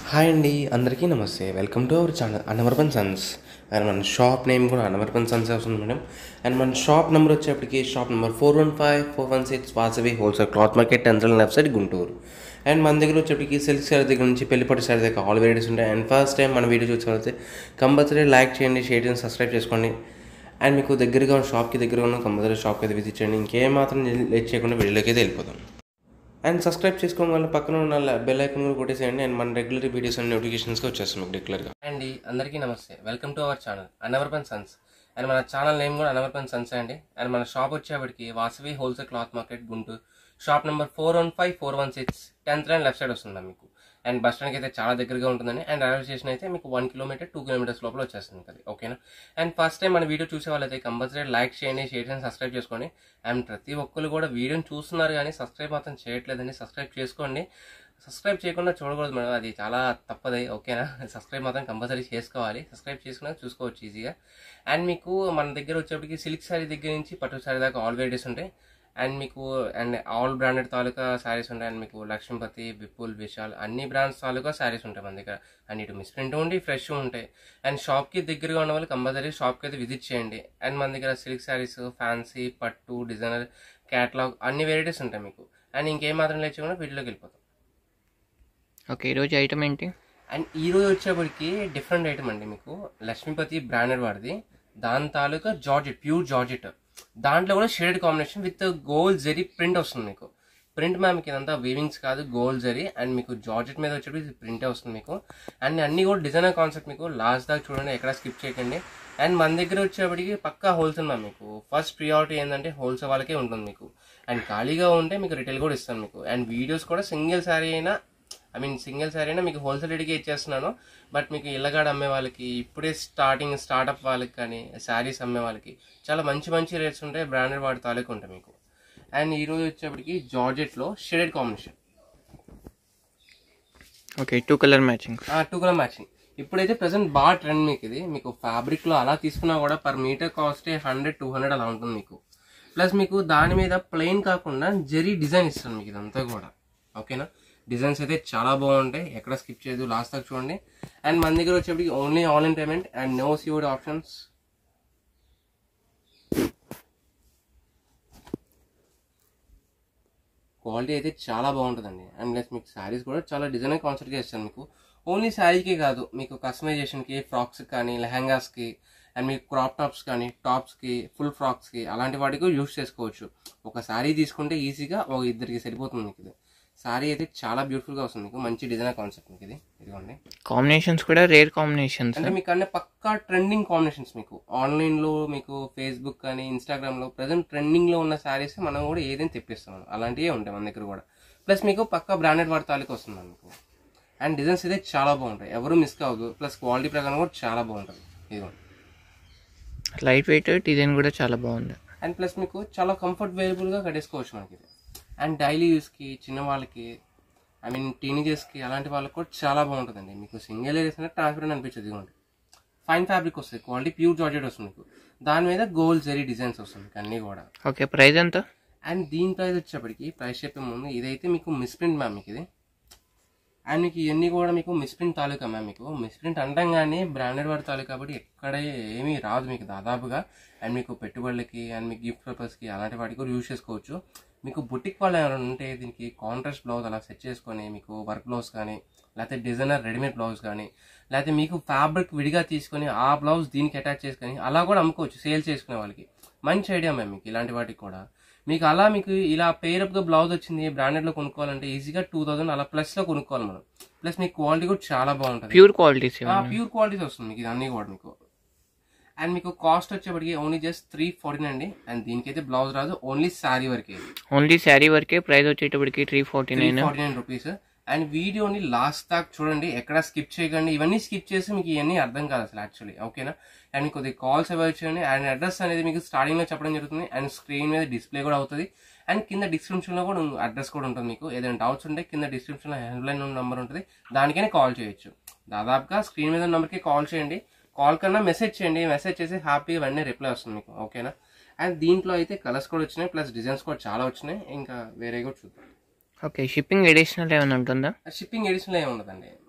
Hi అండి అందరికీ నమస్తే welcome to our channel Anavarpan sons and మన షాప్ నేమ్ కూడా అనవర్పన్ సన్స్ వస్తుంది మేడం అండ్ మన షాప్ నెంబర్ వచ్చేప్పటికి shop number four one five four one six Vasavi wholesale cloth market టెన్సల్ లెఫ్ట్ సైడ్ గుంటూరు అండ్ మన దగ్గర వచ్చేప్పటికి సిల్క్ శారీ దగ్గర నుంచి పెళ్లిపట్టు శారీ దగ్గర ఆల్ వెరైటీస్ ఉంటాయి అండ్ ఫస్ట్ టైం మన వీడియో చూసుకోవాలంటే కంపల్సరీ లైక్ చేయండి షేర్ చేయండి సబ్స్క్రైబ్ చేసుకోండి అండ్ మీకు దగ్గరగా ఉన్న షాప్కి దగ్గరగా ఉన్న కంపల్సరీ షాప్కి అయితే విజిట్ చేయండి ఇంకేం మాత్రం లేట్ చేయకుండా వీడియోలోకి అయితే వెళ్ళిపోదాం అండ్ సబ్స్క్రైబ్ చేసుకోవడం వల్ల పక్కన ఉన్న బెల్ ఐకన్ కూడా కొట్టేసేయండి అండ్ మన రెగ్యులర్ వీడియోస్ అండ్ నోటిఫికేషన్స్గా వచ్చేస్తాం మీకు రెగ్యులర్గా అండి అందరికీ నమస్తే welcome to our channel Anavarpan sons and మన ఛానల్ నేమ్ కూడా అనవర్పన్ సన్స్ అండి అండ్ మన షాప్ వచ్చేప్పటికి Vasavi wholesale cloth market Guntur shop number four one five four one six tenth line left side వస్తుందా మీకు అండ్ బస్ స్టాండ్కి అయితే చాలా దగ్గరగా ఉంటుందండి అండ్ రైల్వే స్టేషన్ అయితే మీకు వన్ కిలోమీటర్ టూ కిలోమీటర్స్ లోపల వచ్చేస్తుంది అది ఓకేనా అండ్ ఫస్ట్ టైం మన వీడియో చూసే వాళ్ళైతే కంపల్సరీ లైక్ చేయండి షేర్ చేయండి సబ్స్క్రైబ్ చేసుకోండి అండ్ ప్రతి ఒక్కరు కూడా వీడియోని చూస్తున్నారు కానీ సబ్స్క్రైబ్ మాత్రం చేయట్లేదండి సబ్స్క్రైబ్ చేసుకోండి సబ్స్క్రైబ్ చేయకుండా చూడకూడదు మేడం అది చాలా తప్పది ఓకేనా సబ్స్క్రైబ్ మాత్రం కంపల్సరీ చేసుకోవాలి సబ్స్క్రైబ్ చేసుకున్నాక చూసుకోవచ్చు ఈజీగా అండ్ మీకు మన దగ్గర వచ్చేప్పటికి సిల్క్ శారీ దగ్గర నుంచి పట్టు శారీ దాకా ఆల్ వెరైటీస్ ఉంటాయి అండ్ మీకు అండ్ ఆల్ బ్రాండెడ్ తాలూకా శారీస్ ఉంటాయి అండ్ మీకు లక్ష్మీపతి విపుల్ విశాల్ అన్ని బ్రాండ్స్ తాలూకా శారీస్ ఉంటాయి మన దగ్గర అండ్ ఇటు మిస్ప్రింట్ ఉండి ఫ్రెష్ ఉంటాయి అండ్ షాప్కి దగ్గరగా ఉన్న వాళ్ళు కంపల్సరీ షాప్కి అయితే విజిట్ చేయండి అండ్ మన దగ్గర సిల్క్ శారీస్ ఫ్యాన్సీ పట్టు డిజైనర్ క్యాటలాగ్ అన్ని వెరైటీస్ ఉంటాయి మీకు అండ్ ఇంకేం మాత్రం లేచకుండా వీటిలోకి వెళ్ళిపోతాం ఓకే ఈరోజు ఐటమ్ ఏంటి అండ్ ఈ రోజు వచ్చేప్పటికి డిఫరెంట్ ఐటమ్ అండి మీకు లక్ష్మీపతి బ్రాండెడ్ వాడిది దాని తాలూకా జార్జెట్ ప్యూర్ జార్జెట్ దాంట్లో కూడా shaded combination with gold zari print వస్తుంది మీకు ప్రింట్ మ్యామ్ మీకు ఇదంతా వీవింగ్స్ కాదు గోల్డ్ జరీ అండ్ మీకు జార్జెట్ మీద వచ్చేటప్పుడు ప్రింటే వస్తుంది మీకు అండ్ అన్ని కూడా డిజైనర్ కాన్సెప్ట్ మీకు లాస్ట్ దాకా చూడండి ఎక్కడ స్కిప్ చేయకండి అండ్ మన దగ్గర వచ్చేప్పటికి పక్కా హోల్సేల్ మ్యామ్ మీకు ఫస్ట్ ప్రియారిటీ ఏంటంటే హోల్సేల్ వాళ్ళకే ఉంటుంది మీకు అండ్ ఖాళీగా ఉంటే మీకు రిటైల్ కూడా ఇస్తాను మీకు అండ్ వీడియోస్ కూడా సింగిల్ శారీ అయినా ఐ మీన్ సింగిల్ శారీ అయినా మీకు హోల్సేల్ రేట్కి ఇచ్చేస్తున్నాను బట్ మీకు ఇళ్ళగాడ అమ్మే వాళ్ళకి ఇప్పుడే స్టార్టింగ్ స్టార్ట్అప్ వాళ్ళకి కానీ శారీస్ అమ్మే వాళ్ళకి చాలా మంచి మంచి రేట్స్ ఉంటాయి బ్రాండెడ్ వాటి తాలూకు ఉంటాయి మీకు అండ్ ఈ రోజు వచ్చేప్పటికి జార్జెట్లో shaded combination okay two colour matching two colour matching ఇప్పుడైతే ప్రెసెంట్ బాగా ట్రెండ్ మీకు ఇది మీకు ఫ్యాబ్రిక్ లో అలా తీసుకున్నా కూడా per metre cost hundred two hundred అలా ఉంటుంది మీకు ప్లస్ మీకు దాని మీద ప్లెయిన్ కాకుండా జెరీ డిజైన్ ఇస్తుంది మీకు ఇదంతా కూడా ఓకేనా డిజైన్స్ అయితే చాలా బాగుంటాయి ఎక్కడ స్కిప్ చేయదు లాస్ట్ దాకా చూడండి అండ్ మన దగ్గర వచ్చేప్పటికి only online payment and no COD options quality అయితే చాలా బాగుంటుందండి అండ్ ప్లస్ మీకు శారీస్ కూడా చాలా డిజైనర్ కాన్సెప్ట్గా ఇస్తాను మీకు ఓన్లీ శారీకి కాదు మీకు కస్టమైజేషన్కి ఫ్రాక్స్ కానీ లెహంగాస్కి అండ్ మీకు క్రాప్ టాప్స్ కానీ టాప్స్కి ఫుల్ ఫ్రాక్స్కి అలాంటి వాటికి యూస్ చేసుకోవచ్చు ఒక శారీ తీసుకుంటే ఈజీగా ఒక ఇద్దరికి సరిపోతుంది మీకు ఇది శారీ అయితే చాలా బ్యూటిఫుల్గా వస్తుంది మీకు మంచి డిజైనర్ కాన్సెప్ట్ మీకు ఇది ఇదిగోండి కాంబినేషన్స్ కూడా రేర్ కాంబినేషన్స్ అంటే మీకు అన్నీ పక్కా ట్రెండింగ్ కాంబినేషన్స్ మీకు ఆన్లైన్లో మీకు ఫేస్బుక్ కానీ ఇన్స్టాగ్రామ్లో ప్రజెంట్ ట్రెండింగ్లో ఉన్న శారీస్ మనం కూడా ఏదైనా తెప్పిస్తాం అలాంటివే ఉంటాయి మన దగ్గర కూడా ప్లస్ మీకు పక్కా బ్రాండెడ్ వాటి తాలూకు వస్తుంది మీకు అండ్ డిజైన్స్ అయితే చాలా బాగుంటాయి ఎవరు మిస్ కావద్దు ప్లస్ క్వాలిటీ ప్రకారం కూడా చాలా బాగుంటుంది ఇదిగోండి లైట్ వెయిట్ డిజైన్ కూడా చాలా బాగుంది అండ్ ప్లస్ మీకు చాలా కంఫర్ట్ వేరబుల్గా కట్టేసుకోవచ్చు మనకి ఇది అండ్ డైలీ యూస్కి చిన్న వాళ్ళకి ఐ మీన్ టీనేజర్స్కి అలాంటి వాళ్ళకి కూడా చాలా బాగుంటుందండి మీకు సింగిల్ వేసినా ట్రాన్స్పరెంట్ అనిపించదు ఇదిగోండి ఫైన్ ఫ్యాబ్రిక్ వస్తుంది క్వాలిటీ ప్యూర్ జార్జెట్ వస్తుంది మీకు దాని మీద గోల్డ్ జరీ డిజైన్స్ వస్తుంది మీకు అన్నీ కూడా ఓకే ప్రైస్ ఎంత అండ్ దీని ప్రైస్ వచ్చేప్పటికి ప్రైస్ చెప్పే ముందు ఇదైతే మీకు మిస్ప్రింట్ మ్యామ్ మీకు ఇది అండ్ మీకు ఇవన్నీ కూడా మీకు మిస్ప్రింట్ తాలూకా మ్యామ్ మీకు మిస్ప్రింట్ అంటంగానే బ్రాండెడ్ వాడి తాలూకా కాబట్టి ఎక్కడ ఏమీ రాదు మీకు దాదాపుగా అండ్ మీకు పెట్టుబడులకి అండ్ మీకు గిఫ్ట్ పర్పస్కి అలాంటి వాటికి కూడా యూజ్ చేసుకోవచ్చు మీకు బుటిక్ వాళ్ళు ఎవరైనా ఉంటే దీనికి కాంట్రాస్ట్ బ్లౌజ్ అలా సెట్ చేసుకొని మీకు వర్క్ బ్లౌజ్ కానీ లేకపోతే డిజైనర్ రెడీమేడ్ బ్లౌజ్ కానీ లేకపోతే మీకు ఫ్యాబ్రిక్ విడిగా తీసుకొని ఆ బ్లౌజ్ దీనికి అటాచ్ చేసుకొని అలా కూడా అమ్ముకోవచ్చు సేల్ చేసుకునే వాళ్ళకి మంచి ఐడియా మ్యామ్ మీకు ఇలాంటి వాటికి కూడా మీకు అలా మీకు ఇలా పేరప్గా బ్లౌజ్ వచ్చింది బ్రాండెడ్లో కొనుక్కోవాలంటే ఈజీగా టూ థౌసండ్ అలా ప్లస్లో కొనుక్కోవాలి మనం ప్లస్ మీకు క్వాలిటీ కూడా చాలా బాగుంటుంది ప్యూర్ క్వాలిటీస్ ప్యూర్ క్వాలిటీస్ వస్తుంది మీకు ఇది అన్ని కూడా మీకు అండ్ మీకు కాస్ట్ వచ్చేప్పటికి ఓన్లీ జస్ట్ త్రీ ఫార్టీ అండి అండ్ దీనికైతే బ్లౌజ్ రాదు ఓన్లీ శారీ వరకే ఓన్లీ శారీ వరకే ప్రైస్ వచ్చేటప్పటికి three forty nine forty nine rupees and వీడియోని లాస్ట్ దాకా చూడండి ఎక్కడ స్కిప్ చేయకండి ఇవన్నీ స్కిప్ చేసి మీకు ఇవన్నీ అర్థం కాదు అసలు యాక్చువల్లీ ఓకేనా అండ్ కొద్దిగా కాల్స్ అవాయిడ్ చేయండి అండ్ అడ్రస్ అనేది మీకు స్టార్టింగ్ లో చెప్పడం జరుగుతుంది అండ్ స్క్రీన్ మీద డిస్ప్లే కూడా అవుతుంది అండ్ కింద డిస్క్రిప్షన్ లో కూడా అడ్రస్ కూడా ఉంటుంది మీకు ఏదైనా డౌట్స్ ఉంటే కింద డిస్క్రిప్షన్ లో హెల్ప్ లైన్ నెంబర్ ఉంటుంది దానికైనా కాల్ చేయొచ్చు దాదాపుగా స్క్రీన్ మీద నెంబర్కి కాల్ చేయండి కాల్ కన్నా మెసేజ్ చేయండి మెసేజ్ చేసి హ్యాపీగా వెంటనే రిప్లై వస్తుంది మీకు ఓకేనా అండ్ దీంట్లో అయితే కలర్స్ కూడా వచ్చినాయి ప్లస్ డిజైన్స్ కూడా చాలా వచ్చినాయి ఇంకా వేరే కూడా చూద్దాం ఓకే షిప్పింగ్ అడిషనల్ ఏమైనా ఉంటుందా షిప్పింగ్ ఎడిషన్లో ఏమి ఉండదండి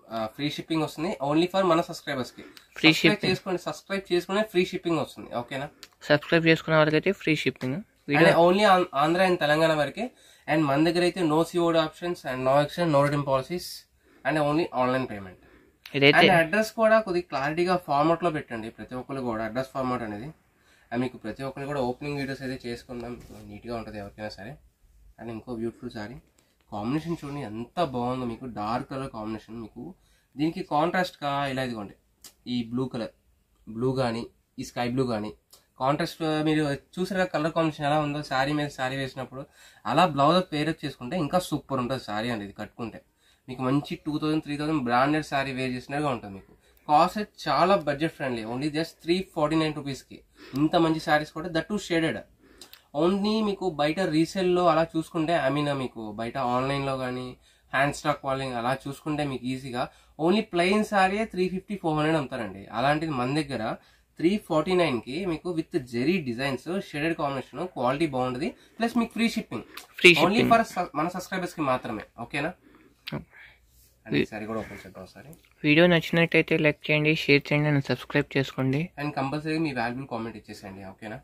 ఫ్రీ షిప్పింగ్ వస్తుంది ఓన్లీ ఫర్ మన సబ్స్క్రైబర్స్ కి Free సబ్స్క్రైబ్ చేసుకోండి సబ్స్క్రైబ్ చేసుకునే ఫ్రీ షిప్పింగ్ వస్తుంది ఓకేనా సబ్స్క్రైబ్ చేసుకున్న వాళ్ళకైతే free shipping and only Andhra and Telangana వరకే అండ్ మన దగ్గర అయితే no COD options and no exchange no return policies and only online payment ఇదైతే అండ్ అడ్రస్ కూడా కొద్దిగా క్లారిటీగా ఫార్మాట్ లో పెట్టండి ప్రతి ఒక్కరు కూడా అడ్రస్ ఫార్మాట్ అనేది అండ్ మీకు ప్రతి ఒక్కరు కూడా ఓపెనింగ్ వీడియోస్ అయితే చేసుకుందాం నీట్గా ఉంటుంది ఎవరికైనా సరే అండ్ ఇంకో బ్యూటిఫుల్ సారీ కాంబినేషన్ చూడండి ఎంత బాగుందో మీకు డార్క్ కలర్ కాంబినేషన్ మీకు దీనికి కాంట్రాస్ట్ గా ఇలా ఇదిగోండి ఈ బ్లూ కలర్ బ్లూ కానీ ఈ స్కై బ్లూ కానీ కాంట్రాస్ట్ మీరు చూసారా కలర్ కాంబినేషన్ ఎలా ఉందో శారీ మీద శారీ వేసినప్పుడు అలా బ్లౌజ్ పేరప్ చేసుకుంటే ఇంకా సూపర్ ఉంటుంది శారీ అనేది కట్టుకుంటే మీకు మంచి two thousand three thousand branded sari wear చేసినట్టుగా ఉంటుంది మీకు కాస్ట్ అయితే చాలా budget friendly only just three forty nine రూపీస్కి ఇంత మంచి శారీస్ కూడా దట్ టూ షేడెడ్ ఓన్లీ మీకు బయట రీసేల్లో అలా చూసుకుంటే ఐ మీన్ మీకు బయట ఆన్లైన్లో కానీ హ్యాండ్ స్టాక్ వాలింగ్ అలా చూసుకుంటే మీకు ఈజీగా only plain sari three fifty four hundred అమ్ముతారండి అలాంటిది మన దగ్గర త్రీ ఫార్టీ నైన్కి మీకు with zari designs shaded combination quality బాగుంటుంది ప్లస్ మీకు free shipping free only shipping for మన సబ్స్క్రైబర్స్కి మాత్రమే ఓకేనా అండ్ ఈ సారీ కూడా ఓపెన్ చేద్దాం ఒకసారి వీడియో నచ్చినట్టయితే లైక్ చేయండి షేర్ చేయండి అండ్ సబ్స్క్రైబ్ చేసుకోండి అండ్ కంపల్సరీ మీ వాల్యుబుల్ కామెంట్ ఇచ్చేసండి ఓకేనా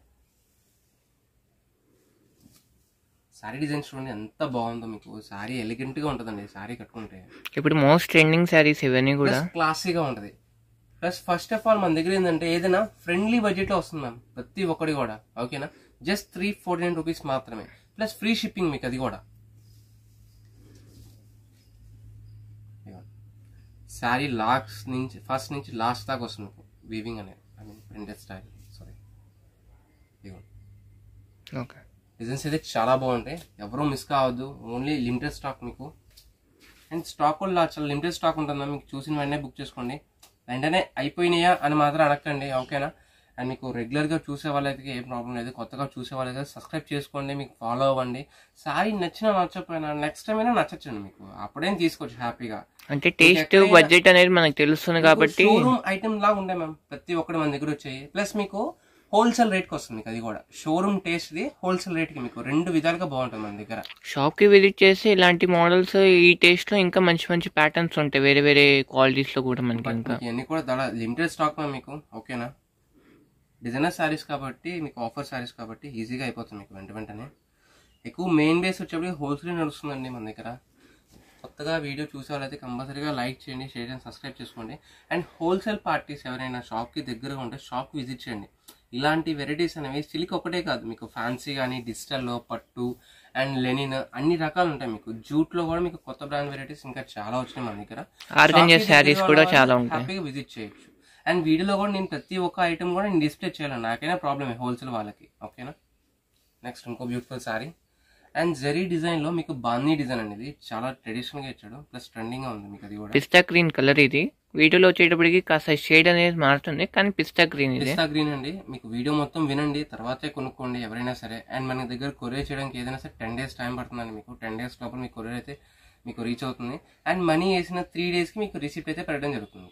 సారీ డిజైన్స్ చూడండి ఎంత బాగుందో మీకు సారీ ఎలిగెంట్ గా ఉంటుందండి సారీ కట్టుకుంటే ఇప్పుడు మోస్ట్ ట్రెండింగ్ శారీస్ ఇవన్నీ కూడా ప్లస్ క్లాసీగా ఉంటది ప్లస్ ఫస్ట్ ఆఫ్ ఆల్ మన దగ్గర ఏంటంటే ఏదైనా ఫ్రెండ్లీ బడ్జెట్ లో వస్తుంది మ్యామ్ ప్రతి ఒక్కటి కూడా ఓకేనా just three forty nine rupees మాత్రమే ప్లస్ ఫ్రీ షిప్పింగ్ మీకు అది కూడా శారీ లాక్స్ నుంచి ఫస్ట్ నుంచి లాస్ట్ దాకా వస్తుంది మీకు వీవింగ్ అనేది I mean printed style sari ఇదిగోండి ఓకే డిజైన్స్ అయితే చాలా బాగుంటాయి ఎవరూ మిస్ కావద్దు ఓన్లీ లిమిటెడ్ స్టాక్ మీకు అండ్ స్టాక్ కూడా చాలా లిమిటెడ్ స్టాక్ ఉంటుందా మీకు చూసిన వెంటనే బుక్ చేసుకోండి వెంటనే అయిపోయినాయా అని మాత్రం అడగండి ఓకేనా అండ్ మీకు రెగ్యులర్గా చూసే వాళ్ళైతే ఏం ప్రాబ్లం లేదు కొత్తగా చూసే వాళ్ళైతే సబ్స్క్రైబ్ చేసుకోండి మీకు ఫాలో అవ్వండి సారీ నచ్చినా నచ్చకపోయినా నెక్స్ట్ టైం అయినా నచ్చచ్చండి మీకు అప్పుడేం తీసుకోవచ్చు హ్యాపీగా అంటే టేస్ట్ బడ్జెట్ అనేది మనకు తెలుస్తుంది కాబట్టి షోరూమ్ ఐటమ్ లాగా ఉంటాయి మ్యామ్ ప్రతి ఒక్కటి మన దగ్గర వచ్చాయి ప్లస్ మీకు హోల్సేల్ రేట్కి వస్తుంది మీకు అది కూడా షోరూమ్ టేస్ట్ది హోల్సేల్ రేట్కి మీకు రెండు విధాలుగా బాగుంటుంది మన దగ్గర షాప్ కి విజిట్ చేసి ఇలాంటి మోడల్స్ ఈ టేస్ట్ లో ఇంకా మంచి మంచి ప్యాటర్న్స్ ఉంటాయి వేరే వేరే క్వాలిటీస్ లో కూడా మనకి బట్ ఇంకా మీకు ఇవన్నీ కూడా చాలా లిమిటెడ్ స్టాక్ మ్యామ్ మీకు ఓకేనా డిజైనర్ శారీస్ కాబట్టి మీకు ఆఫర్ శారీస్ కాబట్టి ఈజీగా అయిపోతుంది మీకు వెంట వెంటనే ఎక్కువ మెయిన్ బేస్ వచ్చేప్పటికి హోల్సేల్ నడుస్తుందండి మన దగ్గర కొత్తగా వీడియో చూసే వాళ్ళైతే కంపల్సరీగా లైక్ చేయండి షేర్ చేయండి సబ్స్క్రైబ్ చేసుకోండి అండ్ హోల్సేల్ పార్టీస్ ఎవరైనా షాప్కి దగ్గరగా ఉంటే షాప్కి విజిట్ చేయండి ఇలాంటి వెరైటీస్ అనేవి సిల్క్ ఒకటే కాదు మీకు ఫ్యాన్సీ కానీ డిజిటల్లో పట్టు అండ్ లెనిన్ అన్ని రకాలు ఉంటాయి మీకు జూట్లో కూడా మీకు కొత్త బ్రాండ్ వెరైటీస్ ఇంకా చాలా వచ్చినాయి మన దగ్గర ఆర్గంజా Shopకి శారీస్ దగ్గరగా కూడా ఉన్న చాలా వాళ్ళు ఉంటాయి హ్యాపీగా విజిట్ చేయొచ్చు అండ్ వీడియోలో కూడా నేను ప్రతి ఒక్క ఐటమ్ కూడా నేను డిస్ప్లే చేయాలి నాకైనా ప్రాబ్లమే హోల్సేల్ వాళ్ళకి ఓకేనా నెక్స్ట్ ఇంకో beautiful sari and zari design లో మీకు బాందీ డిజైన్ అనేది చాలా ట్రెడిషనల్ గా ఇచ్చాడు ప్లస్ ట్రెండింగ్ గా ఉంది మీకు అది కూడా పిస్తా గ్రీన్ కలర్ ఇది వీడియోలో వచ్చేటప్పటికి కాస్త షేడ్ అనేది మారుతుంది కానీ పిస్తా గ్రీన్ ఇది పిస్తా గ్రీన్ అండి మీకు వీడియో మొత్తం వినండి తర్వాతే కొనుక్కోండి ఎవరైనా సరే అండ్ మన దగ్గర కొరియర్ చేయడానికి ఏదైనా సరే టెన్ డేస్ టైం పడుతుందండి మీకు టెన్ డేస్ లోపల మీకు కొరియర్ అయితే మీకు రీచ్ అవుతుంది అండ్ మనీ వేసిన త్రీ డేస్కి మీకు రిసిప్ట్ అయితే పెట్టడం జరుగుతుంది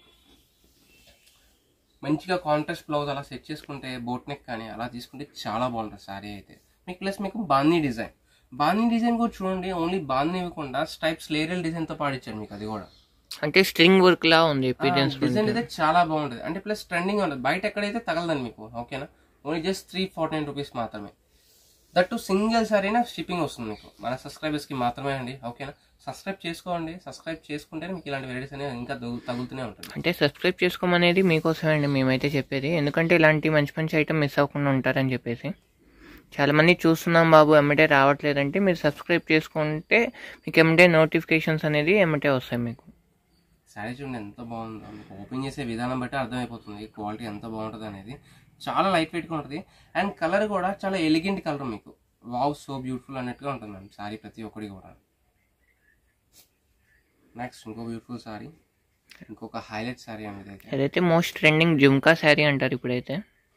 మంచిగా కాంట్రాస్ట్ బ్లౌజ్ అలా సెట్ చేసుకుంటే బోట్ నెక్ కానీ అలా తీసుకుంటే చాలా బాగుంటుంది శారీ అయితే మీకు ప్లస్ మీకు బాందీ డిజైన్ బాందీ డిజైన్ కూడా చూడండి ఓన్లీ బాందీ ఇవ్వకుండా స్టైప్స్ లేరియల్ డిజైన్ తో పాడిచ్చారు మీకు అది కూడా అంటే స్ట్రింగ్ వర్క్ లా ఉంది ఎపిరియన్స్ డిజైన్ అయితే చాలా బాగుంటుంది అంటే ప్లస్ ట్రెండింగ్ ఉంటుంది బయట ఎక్కడైతే తగలదండి మీకు ఓకేనా only just three forty nine rupees మాత్రమే దట్టు సింగిల్ సారీనా షిప్పింగ్ వస్తుంది మీకు మన సబ్స్క్రైబర్స్ కి మాత్రమే అండి ఓకేనా సబ్స్క్రైబ్ చేసుకోండి సబ్స్క్రైబ్ చేసుకుంటేనే మీకు ఇలాంటి వెరైటీస్ అనేవి ఇంకా తగు- తగులుతూనే ఉంటుంది అంటే సబ్స్క్రైబ్ చేసుకోమనేది మీకోసమే అండి మేమైతే చెప్పేది ఎందుకంటే ఇలాంటి మంచి మంచి ఐటమ్ మిస్ అవ్వకుండా ఉంటారని చెప్పేసి చాలా మంది చూస్తున్నాం బాబు ఎమ్మటే రావట్లేదంటే మీరు సబ్స్క్రైబ్ చేసుకుంటే మీకు ఎమ్మటే నోటిఫికేషన్స్ అనేది ఎమ్మటే వస్తాయి మీకు శారీ చూడండి ఎంత బాగుందో మీకు ఓపెన్ చేసే విధానం బట్టి అర్థమైపోతుంది క్వాలిటీ ఎంత బాగుంటుంది అనేది చాలా లైట్ వెయిట్గా ఉంటుంది అండ్ కలర్ కూడా చాలా ఎలిగెంట్ కలర్ మీకు వావ్ సో బ్యూటిఫుల్ అన్నట్టుగా ఉంటుంది మ్యామ్ శారీ ప్రతి ఒక్కటి కూడా నెక్స్ట్ ఇంకో బ్యూటిఫుల్ శారీ ఇంకొక హైలైట్ శారీ అండి ఇదైతే అదైతే మోస్ట్ ట్రెండింగ్ జుమ్కా శారీ అంటారు ఇప్పుడైతే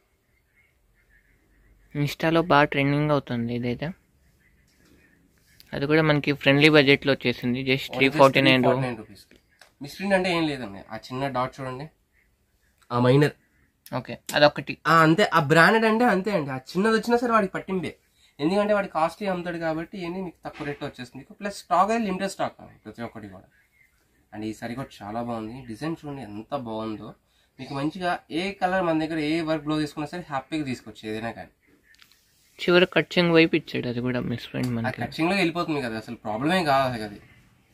ఇన్స్టాలో బాగా ట్రెండింగ్ అవుతుంది ఇదైతే అది కూడా మనకి ఫ్రెండ్లీ బడ్జెట్లో వచ్చేసింది just three forty nine nine rupees misprint అంటే ఏం లేదండి ఆ చిన్న డాట్ చూడండి ఆ మైనర్ ఓకే అదొకటి అంతే ఆ బ్రాండెడ్ అంటే అంతే అండి ఆ చిన్నది వచ్చినా సరే వాడికి పట్టింపే ఎందుకంటే వాడి కాస్ట్లీ అమ్ముతాడు కాబట్టి ఏంది మీకు తక్కువ రేట్లో వచ్చేస్తుంది ప్లస్ స్టాక్ అయితే లిమిటెడ్ స్టాక్ ప్రతి ఒక్కటి కూడా అండ్ ఈ సారీ కూడా చాలా బాగుంది డిజైన్ చూడండి ఎంత బాగుందో మీకు మంచిగా ఏ కలర్ మన దగ్గర ఏ వర్క్ బ్లౌజ్ తీసుకున్నా సరే హ్యాపీగా తీసుకోవచ్చు ఏదైనా కానీ చివరి కట్చింగ్ వైపు ఇచ్చాడు అది కూడా మిస్ ఫ్రెండ్ ఆ మనకి కచ్చింగ్లో వెళ్ళిపోతుంది కదా అసలు ప్రాబ్లమే కాదు అసలు అది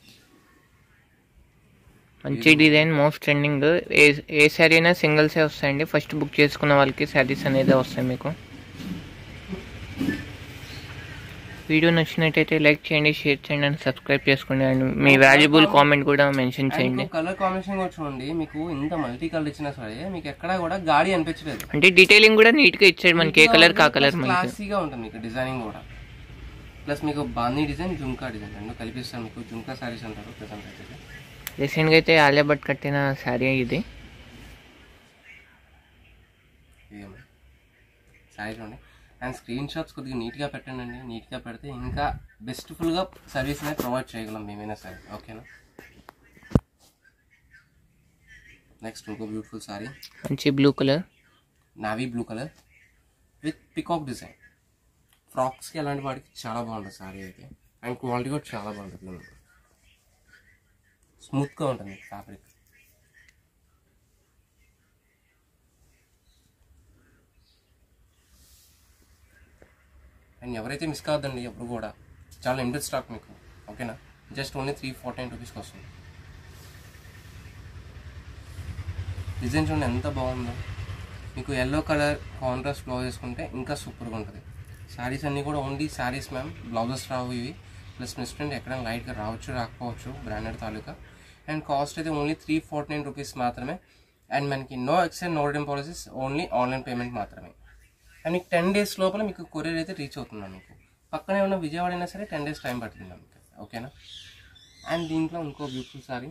మంచి డిజైన్ మోస్ట్ ట్రెండింగ్ ఏ ఏ శారీ అయినా సింగిల్సే వస్తాయండి ఫస్ట్ బుక్ చేసుకున్న వాళ్ళకి శారీస్ అనేది వస్తాయి మీకు వీడియో నచ్చినట్టయితే లైక్ చేయండి షేర్ చేయండి అండ్ సబ్స్క్రైబ్ చేసుకోండి అండ్ మీ వాల్యుబుల్ కామెంట్ కూడా మెన్షన్ చేయండి కలర్ కాంబినేషన్ కూడా చూడండి మీకు ఇంత మల్టీ కలర్ ఇచ్చినా సరే మీకు ఎక్కడా కూడా గాడి అనిపించలేదు అంటే డీటెయిలింగ్ కూడా నీట్ గా ఇచ్చాడు మనకి ఏ కలర్ కా కలర్ మనకి క్లాసీగా ఉంటుంది మీకు డిజైనింగ్ కూడా ప్లస్ మీకు బాందీ డిజైన్ జుంకా డిజైన్ రెండు కలిపిస్తాను మీకు జుంకా సారీస్ అంటారు ప్రజెంట్ అయితే రీసెంట్ గా అయితే ఆలియా భట్ కట్టిన శారీ ఇది ఇదేమో సారీ చూడండి అండ్ స్క్రీన్ షాట్స్ కొద్దిగా నీట్గా పెట్టండి అండి నీట్గా పెడితే ఇంకా బెస్ట్ఫుల్గా సర్వీస్ అనేది ప్రొవైడ్ చేయగలం మేమైనా సరే ఓకేనా నెక్స్ట్ ఇంకో బ్యూటిఫుల్ సారీ మంచి blue colour navy blue colour with peacock design ఫ్రాక్స్కి అలాంటి వాటికి చాలా బాగుంటుంది సారీ అయితే అండ్ క్వాలిటీ కూడా చాలా బాగుంటుంది స్మూత్గా ఉంటుంది ఫ్యాబ్రిక్ అండ్ ఎవరైతే మిస్ కావద్దండి ఎప్పుడు కూడా చాలా లిమిటెడ్ స్టాక్ మీకు ఓకేనా just only three forty nine రూపీస్కి వస్తుంది డిజైన్ చూడండి ఎంత బాగుందో మీకు ఎల్లో కలర్ కాంట్రాస్ట్ బ్లౌజ్ వేసుకుంటే ఇంకా సూపర్గా ఉంటుంది శారీస్ అన్నీ కూడా ఓన్లీ శారీస్ మ్యామ్ బ్లౌజెస్ రావు ఇవి ప్లస్ మిస్ ఫ్రెండ్ ఎక్కడైనా లైట్గా రావచ్చు రాకపోవచ్చు బ్రాండెడ్ తాలూకా అండ్ కాస్ట్ అయితే only three forty nine rupees మాత్రమే అండ్ మనకి no exchange no return policies only online payment మాత్రమే అండ్ మీకు టెన్ డేస్ లోపల మీకు కొరియర్ అయితే రీచ్ అవుతుంది మీకు పక్కనే ఉన్న విజయవాడ అయినా సరే టెన్ డేస్ టైం పడుతుంది మీకు ఓకేనా అండ్ దీంట్లో ఇంకో బ్యూటిఫుల్ సారీ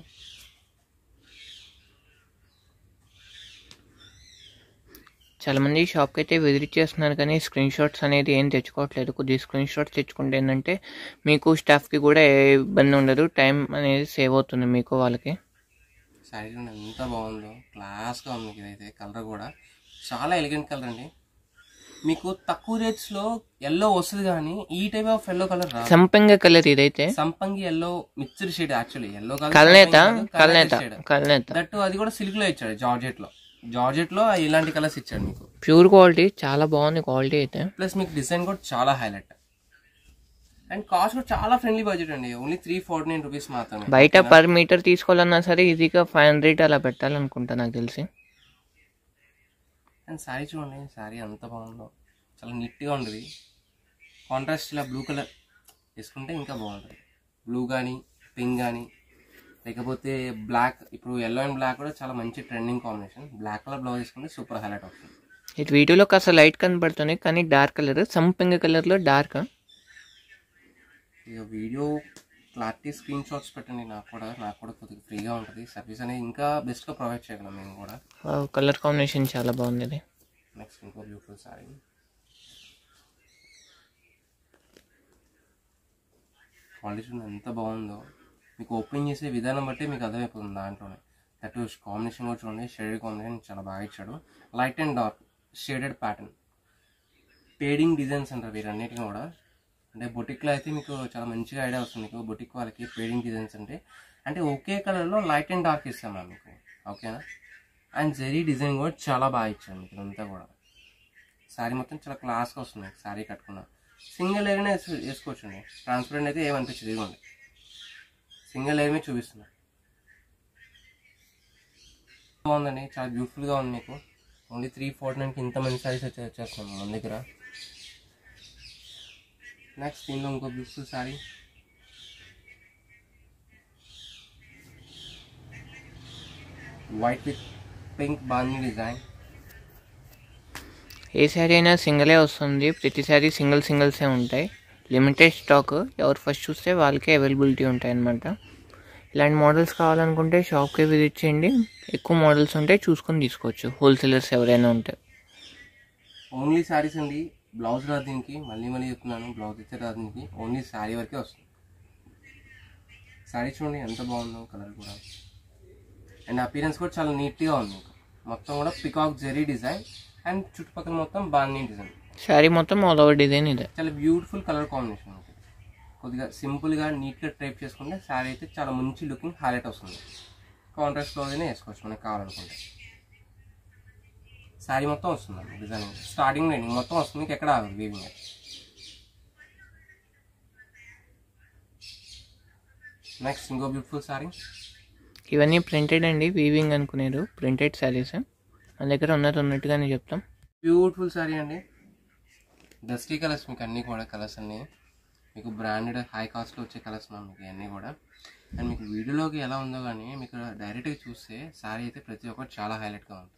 చాలా మంది షాప్కి అయితే విజిట్ చేస్తున్నారు కానీ స్క్రీన్ షాట్స్ అనేది ఏం తెచ్చుకోవట్లేదు కొద్దిగా స్క్రీన్ షాట్స్ తెచ్చుకుంటే ఏంటంటే మీకు స్టాఫ్కి కూడా ఏ ఇబ్బంది ఉండదు టైం అనేది సేవ్ అవుతుంది మీకు వాళ్ళకి శారీ చూడండి ఎంత బాగుందో క్లాస్గా ఉంది మీకు ఇదైతే కలర్ కూడా చాలా ఎలిగెంట్ కలర్ అండి మీకు తక్కువ రేట్స్లో ఎల్లో వస్తుంది కానీ ఈ టైప్ ఆఫ్ ఎల్లో కలర్ రాదు సంపంగ కలర్ ఇదైతే సంపంగి yellow mixed shade actually yellow కల్నేత కల్నేత కల్నేత దట్టు అది కూడా సిల్క్ లో ఇచ్చాడు జార్జెట్ లో జార్జెట్ లో ఇలాంటి కలర్స్ ఇచ్చాడు మీకు ప్యూర్ క్వాలిటీ చాలా బాగుంది క్వాలిటీ అయితే ప్లస్ మీకు డిజైన్ కూడా చాలా హైలైట్ అండ్ కాస్ట్ కూడా చాలా ఫ్రెండ్లీ బడ్జెట్ అండి only three forty nine rupees మాత్రమే బయట పర్ మీటర్ తీసుకోవాలన్నా సరే ఈజీగా ఫైవ్ హండ్రెడ్ అలా పెట్టాలనుకుంటా నాకు తెలిసి అండ్ శారీ చూడండి శారీ ఎంత బాగుందో చాలా నీట్గా ఉంటుంది కాంట్రాస్ట్ ఇలా బ్లూ కలర్ వేసుకుంటే ఇంకా బాగుంటుంది బ్లూ కానీ పింక్ కానీ లేకపోతే బ్లాక్ ఇప్పుడు ఎల్లో అండ్ బ్లాక్ కూడా చాలా మంచి trending combination black colour blouse వేసుకుంటే సూపర్ హైలైట్ అవుతుంది ఇటు వీడియోలో కాస్త లైట్ కనబడుతుంది కానీ డార్క్ కలర్ సంపంగ కలర్లో డార్క్ ఇక వీడియో క్లారిటీ స్క్రీన్ షాట్స్ పెట్టండి నాకు కూడా నాకు కూడా కొద్దిగా ఫ్రీగా ఉంటుంది సర్వీస్ అనేది ఇంకా బెస్ట్గా ప్రొవైడ్ చేయగలం మేము కూడా కలర్ కాంబినేషన్ చాలా బాగుంది ఇది నెక్స్ట్ ఇంకో బ్యూటిఫుల్ సారీ క్వాలిటీ చూడండి ఎంత బాగుందో మీకు ఓపెనింగ్ చేసే విధానం బట్టి మీకు అర్థమైపోతుంది దాంట్లోనే దట్ కాంబినేషన్ కూడా చూడండి షేడెడ్ కాంబినేషన్ చాలా బాగా ఇచ్చాడు light and dark shaded pattern fading designs అంటారు వీరన్నిటిని కూడా అంటే బొటిక్లో అయితే మీకు చాలా మంచిగా ఐడియా వస్తుంది మీకు బొటిక్ వాళ్ళకి పేడింగ్ డిజైన్స్ అంటే అంటే ఒకే కలర్లో లైట్ అండ్ డార్క్ ఇస్తాం మ్యామ్ మీకు ఓకేనా అండ్ జెరీ డిజైన్ కూడా చాలా బాగా ఇచ్చాను మీకు ఇదంతా కూడా శారీ మొత్తం చాలా క్లాస్గా వస్తుంది శారీ కట్టుకున్నా సింగిల్ లేయర్నే వేసు వేసుకోవచ్చు అండి ట్రాన్స్పరెంట్ అయితే ఏమనిపించదు ఇదిగోండి సింగిల్ లేయర్ మీద చూపిస్తున్నా బాగుందండి చాలా బ్యూటిఫుల్గా ఉంది మీకు ఓన్లీ త్రీ ఫోర్ నైన్కి ఇంత మంచి శారీస్ వచ్చి వచ్చేస్తున్నాం మన దగ్గర నెక్స్ట్ దీనిలో ఇంకో beautiful sari white with pink బాందీ డిజైన్ ఏ శారీ అయినా సింగిలే వస్తుంది ప్రతి శారీ సింగిల్ సింగిల్సే ఉంటాయి లిమిటెడ్ స్టాక్ ఎవరు ఫస్ట్ చూస్తే వాళ్ళకే అవైలబిలిటీ ఉంటాయి అన్నమాట ఇలాంటి మోడల్స్ కావాలనుకుంటే షాప్కి విజిట్ చేయండి ఎక్కువ మోడల్స్ ఉంటే చూసుకొని తీసుకోవచ్చు హోల్సేలర్స్ ఎవరైనా ఉంటే ఓన్లీ శారీస్ అండి బ్లౌజ్ రాదు దీనికి మళ్ళీ మళ్ళీ చెప్తున్నాను బ్లౌజ్ అయితే రాదు దీనికి ఓన్లీ శారీ వరకే వస్తుంది శారీ చూడండి ఎంత బాగుందో కలర్ కూడా అండ్ అపీరెన్స్ కూడా చాలా నీట్గా ఉంది మీకు మొత్తం కూడా పికాక్ జెరీ డిజైన్ అండ్ చుట్టుపక్కల మొత్తం బాందీ డిజైన్ శారీ మొత్తం ఆల్ ఓవర్ డిజైన్ ఇదే చాలా బ్యూటిఫుల్ కలర్ కాంబినేషన్ ఉంటుంది కొద్దిగా సింపుల్గా నీట్గా ట్రైప్ చేసుకుంటే శారీ అయితే చాలా మంచి లుకింగ్ హైలైట్ వస్తుంది కాంట్రాస్ట్ క్లోజ్నే వేసుకోవచ్చు మనకి కావాలనుకుంటే శారీ మొత్తం వస్తుంది డిజైనింగ్ స్టార్టింగ్ ఎండింగ్ మొత్తం వస్తుంది మీకు ఎక్కడ ఆగదు వీవింగ్ నెక్స్ట్ ఇంకో బ్యూటిఫుల్ శారీ ఇవన్నీ ప్రింటెడ్ అండి వీవింగ్ అనుకునేది ప్రింటెడ్ శారీస్ మన దగ్గర ఉన్నది ఉన్నట్టుగానే చెప్తాం బ్యూటిఫుల్ శారీ అండి డస్టీ కలర్స్ మీకు అన్నీ కూడా కలర్స్ అన్నీ మీకు బ్రాండెడ్ హై కాస్ట్లో వచ్చే కలర్స్ మ్యామ్ మీకు అన్నీ కూడా అండ్ మీకు వీడియోలోకి ఎలా ఉందో కానీ మీకు డైరెక్ట్గా చూస్తే శారీ అయితే ప్రతి ఒక్కటి చాలా హైలైట్గా ఉంటుంది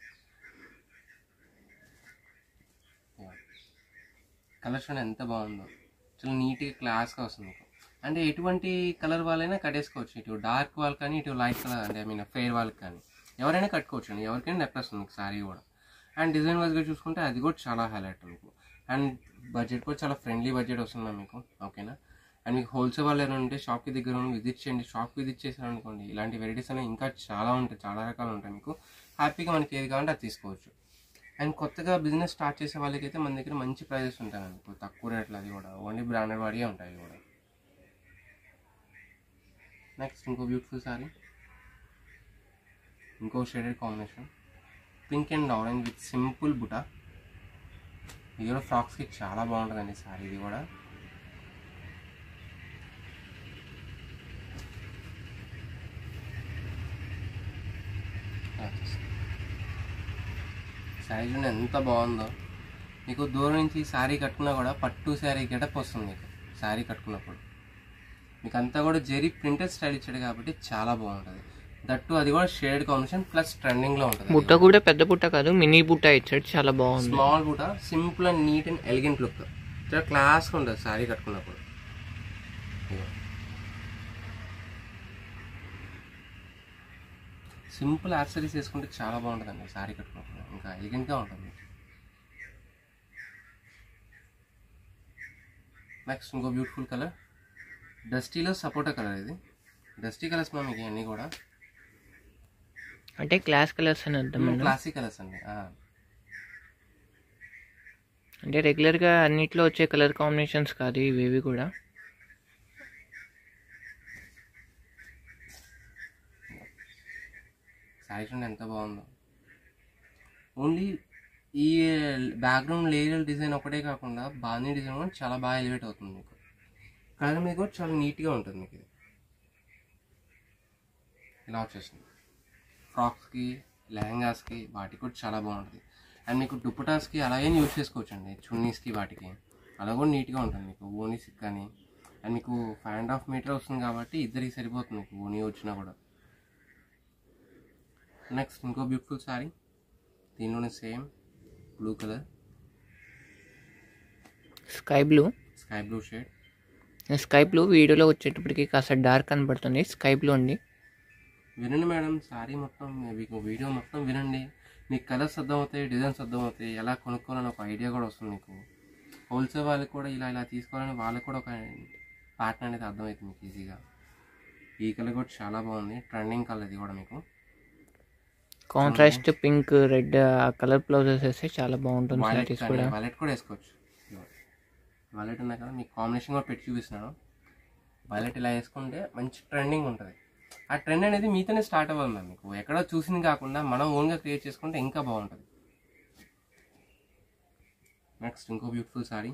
కలర్స్ చూడండి ఎంత బాగుందో చాలా నీట్గా క్లాస్గా వస్తుంది మీకు అంటే ఎటువంటి కలర్ వాళ్ళైనా కట్టేసుకోవచ్చు ఇటు డార్క్ వాళ్ళకి కానీ ఇటు లైట్ కలర్ అంటే ఐ మీన్ ఫెయిర్ వాళ్ళకి కానీ ఎవరైనా కట్టుకోవచ్చు అండి ఎవరికైనా నెప్పేస్తుంది మీకు శారీ కూడా అండ్ డిజైన్ వైజ్గా చూసుకుంటే అది కూడా చాలా హైలైట్ మీకు అండ్ బడ్జెట్ కూడా చాలా ఫ్రెండ్లీ బడ్జెట్ వస్తుంది మ్యామ్ మీకు ఓకేనా అండ్ మీకు హోల్సేల్ వాళ్ళు ఏమైనా ఉంటే షాప్కి దగ్గర ఉండి విజిట్ చేయండి షాప్కి విజిట్ చేశారనుకోండి ఇలాంటి వెరైటీస్ అనేవి ఇంకా చాలా ఉంటాయి చాలా రకాలు ఉంటాయి మీకు హ్యాపీగా మనకి ఏది కావాలంటే అది తీసుకోవచ్చు అండ్ కొత్తగా బిజినెస్ స్టార్ట్ చేసే వాళ్ళకైతే మన దగ్గర మంచి ప్రైజెస్ ఉంటాయి మీకు తక్కువ రేట్లు అది కూడా ఓన్లీ బ్రాండెడ్ వాడియే ఉంటాయి అవి కూడా నెక్స్ట్ ఇంకో బ్యూటిఫుల్ సారీ ఇంకో shaded combination pink and orange with simple బుటా ఇది కూడా ఫ్రాక్స్కి చాలా బాగుంటుందండి సారీ ఇది కూడా శారీ చూడండి ఎంత బాగుందో మీకు దూరం నుంచి శారీ కట్టుకున్నా కూడా పట్టు శారీ గెటప్ వస్తుంది మీకు శారీ కట్టుకున్నప్పుడు మీకు అంతా కూడా జెరీ ప్రింటెడ్ స్టైల్ ఇచ్చాడు కాబట్టి చాలా బాగుంటుంది దట్టు అది కూడా షేడ్ కాంబినేషన్ ప్లస్ ట్రెండింగ్లో ఉంటుంది బుట్ట కూడా పెద్ద బుట్ట కాదు మినీ బుట్ట ఇచ్చాడు చాలా బాగుంది స్మాల్ బుట simple and neat and elegant look చాలా క్లాస్గా ఉంటుంది శారీ కట్టుకున్నప్పుడు ఇదిగో. సింపుల్ యాక్సరీస్ వేసుకుంటే చాలా బాగుంటుందండి శారీ కట్టుకున్నప్పుడు ఇంకా ఎలిగెంట్గా ఉంటుంది నెక్స్ట్ ఇంకో బ్యూటిఫుల్ కలర్ డస్టీలో సపోటా కలర్ ఇది డస్టీ కలర్స్ మా మీకు అన్నీ కూడా అంటే క్లాస్ కలర్స్ అని అర్థం మేడం క్లాసిక్ కలర్స్ అండి ఆ. అంటే రెగ్యులర్గా అన్నిట్లో వచ్చే కలర్ కాంబినేషన్స్ కాదు ఇవేవి కూడా శారీ చూడండి ఎంత బాగుందో ఓన్లీ ఈ బ్యాక్గ్రౌండ్ లేయర్ డిజైన్ ఒకటే కాకుండా బాగానే డిజైన్ కూడా చాలా బాగా ఎలివేట్ అవుతుంది మీకు కలర్ మీద కూడా చాలా నీట్గా ఉంటుంది మీకు ఇది ఇలా వచ్చేసింది ఫ్రాక్స్కి లెహంగాస్కి వాటికి కూడా చాలా బాగుంటుంది అండ్ మీకు దుప్పటాస్కి అలాగే యూజ్ చేసుకోవచ్చు అండి చున్నీస్కి వాటికి అలా కూడా నీట్గా ఉంటుంది మీకు ఓనీస్కి కానీ అండ్ మీకు ఫైవ్ అండ్ హాఫ్ మీటర్ వస్తుంది కాబట్టి ఇద్దరికి సరిపోతుంది మీకు ఓనీ వచ్చినా కూడా నెక్స్ట్ ఇంకో బ్యూటిఫుల్ సారీ దీనిలోనే same blue colour sky blue sky blue shade sky blue వీడియోలో వచ్చేటప్పటికి కాస్త డార్క్ కనబడుతుంది స్కై బ్లూ అండి వినండి మేడం సారీ మొత్తం మీకు వీడియో మొత్తం వినండి మీకు కలర్స్ అర్థమవుతాయి డిజైన్స్ అర్థమవుతాయి ఎలా కొనుక్కోవాలని ఒక ఐడియా కూడా వస్తుంది మీకు హోల్సేల్ వాళ్ళకి కూడా ఇలా ఇలా తీసుకోవాలని వాళ్ళకి కూడా ఒక ప్యాటర్న్ అనేది అర్థమవుతుంది మీకు ఈజీగా ఈ కలర్ కూడా చాలా బాగుంది ట్రెండింగ్ కలర్ ఇది కూడా మీకు కాంట్రాస్ట్ పింక్ రెడ్ ఆ కలర్ బ్లౌజెస్ వేస్తే చాలా బాగుంటుంది వాలెట్ శారీస్ కానీ కూడా వాలెట్ కూడా వేసుకోవచ్చు వాలెట్ ఉన్నా కదా మీకు కాంబినేషన్ కూడా పెట్టి చూపిస్తున్నాను వాలెట్ ఇలా వేసుకుంటే మంచి ట్రెండింగ్ ఉంటుంది ఆ ట్రెండ్ అనేది మీతోనే స్టార్ట్ అవ్వాలి మ్యామ్ మీకు ఎక్కడో చూసింది కాకుండా మనం ఓన్గా క్రియేట్ చేసుకుంటే ఇంకా బాగుంటుంది నెక్స్ట్ ఇంకో beautiful sari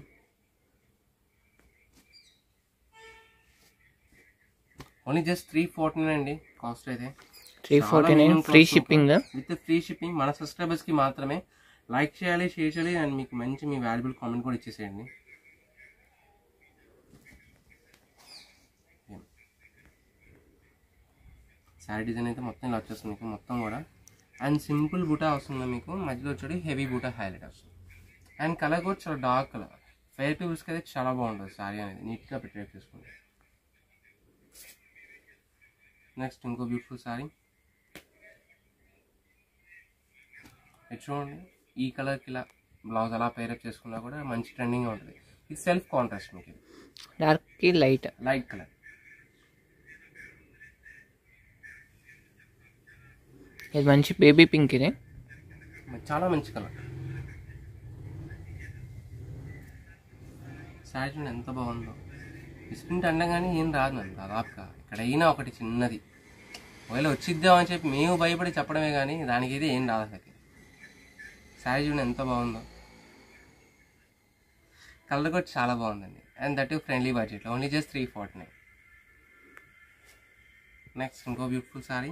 only just three forty అండి కాస్ట్ అయితే three forty nine free shipping with free shipping మన సబ్స్క్రైబర్స్కి మాత్రమే లైక్ చేయాలి షేర్ చేయాలి అండ్ మీకు మంచి మీ వాల్యుబుల్ కామెంట్ కూడా ఇచ్చేసేయండి శారీ డిజైన్ అయితే మొత్తం ఇలా వచ్చేస్తుంది మీకు మొత్తం కూడా అండ్ సింపుల్ బూటా వస్తుంది మీకు మధ్యలో వచ్చేది హెవీ బూటా హైలైట్ వస్తుంది అండ్ కలర్ కూడా చాలా డార్క్ కలర్ ఫెయిర్ పీపుల్స్కి అయితే చాలా బాగుంటుంది శారీ అనేది నీట్గా ప్రిపేర్ చేసుకోండి నెక్స్ట్ ఇంకో బ్యూటిఫుల్ శారీ ఇది చూడండి ఈ కలర్కి ఇలా బ్లౌజ్ అలా పేరప్ చేసుకున్నా కూడా మంచి ట్రెండింగ్గా ఉంటుంది ఇది సెల్ఫ్ కాంట్రాస్ట్ మీకు ఇది డార్క్కి లైట్ లైట్ కలర్ ఇది మంచి బేబీ పింక్ ఇది చాలా మంచి కలర్ శారీ చూడండి ఎంత బాగుందో మిస్ప్రింట్ అనగానే ఏం రాదు నాకు దాదాపుగా ఎక్కడైనా ఒకటి చిన్నది ఒకవేళ వచ్చిద్దాం అని చెప్పి మేము భయపడి చెప్పడమే కానీ దానికి అయితే ఏం రాదు అసలు శారీ చూడండి ఎంత బాగుందో కలర్ కూడా చాలా బాగుందండి and that friendly budget only just three forty nine next ఇంకో బ్యూటిఫుల్ సారీ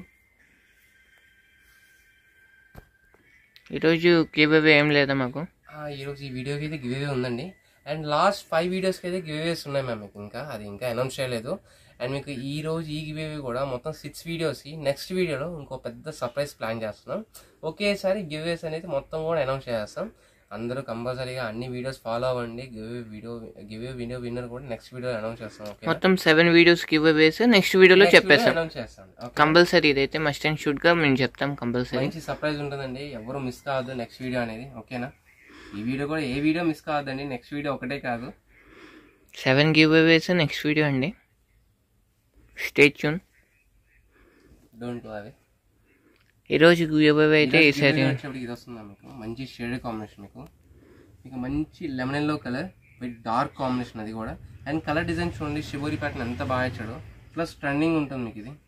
ఈరోజు గివ్ ఏం లేదా మాకు ఈరోజు ఈ వీడియోకి అయితే గివ్ ఉందండి అండ్ లాస్ట్ ఫైవ్ వీడియోస్కి అయితే గివ్ ఉన్నాయి మ్యామ్ మీకు ఇంకా అది ఇంకా అనౌన్స్ చేయలేదు అండ్ మీకు ఈ రోజు ఈ గివ్ కూడా మొత్తం సిక్స్ వీడియోస్కి నెక్స్ట్ వీడియోలో ఇంకో పెద్ద సర్ప్రైజ్ ప్లాన్ చేస్తున్నాం ఒకేసారి గివ్ అనేది మొత్తం కూడా అనౌన్స్ చేస్తాం అందరూ కంపల్సరీగా అన్ని వీడియోస్ ఫాలో అవ్వండి give video give video winner కూడా నెక్స్ట్ వీడియో అనౌన్స్ చేస్తాం ఓకే మొత్తం seven videos giveaways next వీడియోలో చెప్పేస్తాం అనౌన్స్ చేస్తాం ఓకే కంపల్సరీ ఇదైతే మస్ట్ అండ్ షుడ్ గా మేము చెప్తాం కంపల్సరీ మంచి సర్ప్రైజ్ ఉంటుందండి ఎవరు మిస్ కావద్దు నెక్స్ట్ వీడియో అనేది ఓకేనా ఈ వీడియో కూడా ఏ వీడియో మిస్ కావద్దండి నెక్స్ట్ వీడియో ఒకటే కాదు seven giveaways next video అండి స్టే ట్యూన్ డోంట్ అవి ఈరోజు గివ్ అవే అయితే ఈ సారీ వచ్చేప్పటికి ఇది వస్తుందా మీకు మంచి షేడ్ కాంబినేషన్ మీకు మీకు మంచి lemon yellow colour with dark combination అది కూడా అండ్ కలర్ డిజైన్ చూడండి షిబోరి ప్యాటర్న్ ఎంత బాగా ఇచ్చాడో ప్లస్ ట్రెండింగ్ ఉంటుంది మీకు ఇది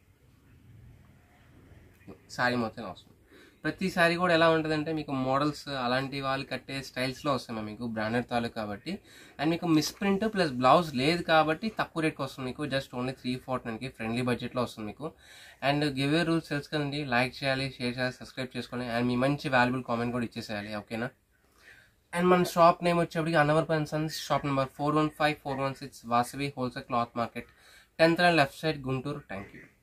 సారీ మొత్తం ఇలా వస్తుంది ప్రతి సారీ కూడా ఎలా ఉంటుందంటే మీకు మోడల్స్ అలాంటి వాళ్ళు కట్టే స్టైల్స్లో వస్తాయి మ్యామ్ మీకు బ్రాండెడ్ తాలూకు కాబట్టి అండ్ మీకు మిస్ ప్రింట్ ప్లస్ బ్లౌజ్ లేదు కాబట్టి తక్కువ రేట్కి వస్తుంది మీకు జస్ట్ ఓన్లీ త్రీ ఫోర్టీన్కి ఫ్రెండ్లీ బడ్జెట్లో వస్తుంది మీకు అండ్ గివే రూల్స్ తెలుసు కదండి లైక్ చేయాలి షేర్ చేయాలి సబ్స్క్రైబ్ చేసుకోండి అండ్ మీ మంచి వాల్యుబుల్ కామెంట్ కూడా ఇచ్చేసేయాలి ఓకేనా అండ్ మన షాప్ నేమ్ వచ్చేప్పటికి Annavar sons shop number four one five four one six Vasavi wholesale cloth market tenth left side Guntur thank you